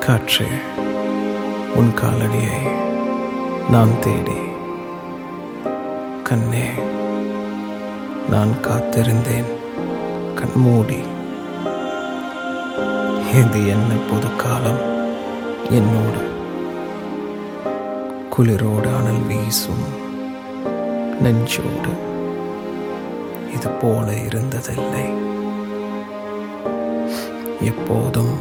காற்றே உன் காலடியை நான் தேடி கண்ணே நான் காத்திருந்தேன் கண்மூடி இது என்ன பொது காலம் என்னோடு குளிரோடு அனல் வீசும் நெஞ்சோடு இது போல இருந்ததில்லை எப்போதும்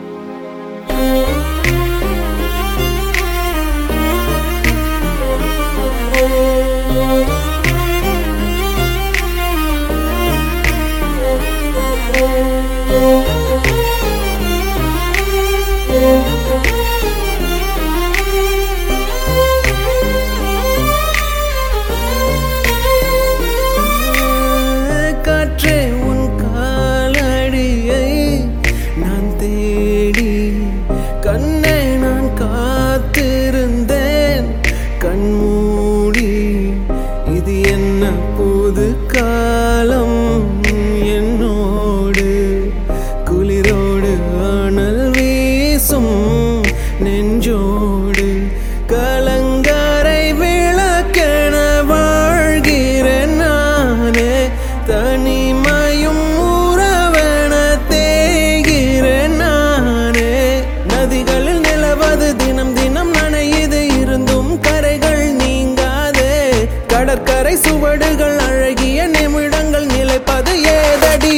காற்றே உன் காலடியை நான் தேடி கண்ணை நான் காத்திருந்தேன் கண்மூடி இது என்ன புது காலம் என்னோடு குளிரோடு அனல் வீசும் நெஞ்சோடு கலங்கரை விளக்கென வாழ்கிறேன் நானே தனிமையும் உறவென தேய்கிறேன் நானே நதிகளில் நிலவது தினம் தினம் நனையுது இருந்தும் கரைகள் நீங்காதே கடற்கரை சுவடுகள் அழகிய நிமிடங்கள் நிலைப்பது ஏதடி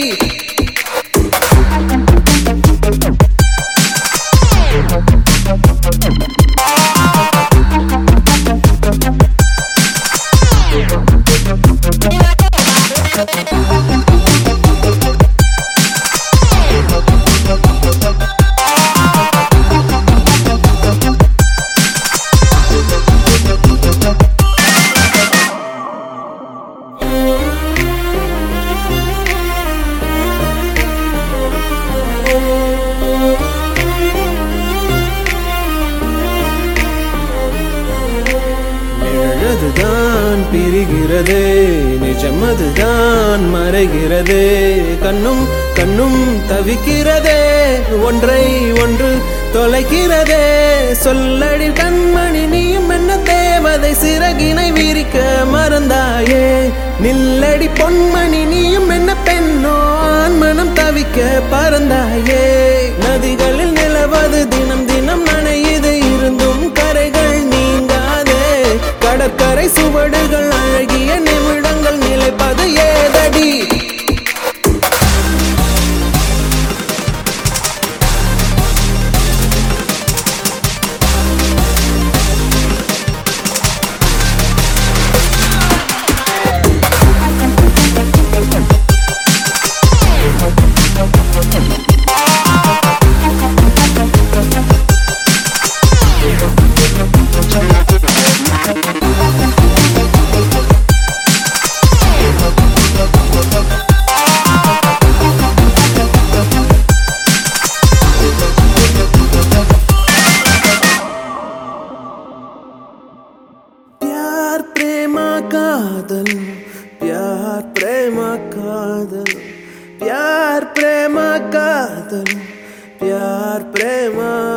நிழதுதான் பிரிகிறதே நிஜம் அதுதான் மறைகிறதே கண்ணும் கண்ணும் தவிக்கிறதே ஒன்றை ஒன்று தொலைக்கிறதே சொல்லடி கண்மணி நீயும் என்ன தேவதை சிறகினை விரிக்க மறந்தாயே நில்லடி பொன்மணி நீயும் என்ன பெண்ணோ ஆண் மனம் தவிக்க பறந்தாயே நதிகளில் நிலவது தினம் தினம் நனையுது இருந்தும் கரைகள் நீங்காதே கடற்கரை சுவடுகள் அழகிய நிமிடங்கள் நிலைப்பது ஏதடி प्यार प्रेम कादल प्यार प्रेम कादल प्यार प्रेम कादल प्यार प्रेम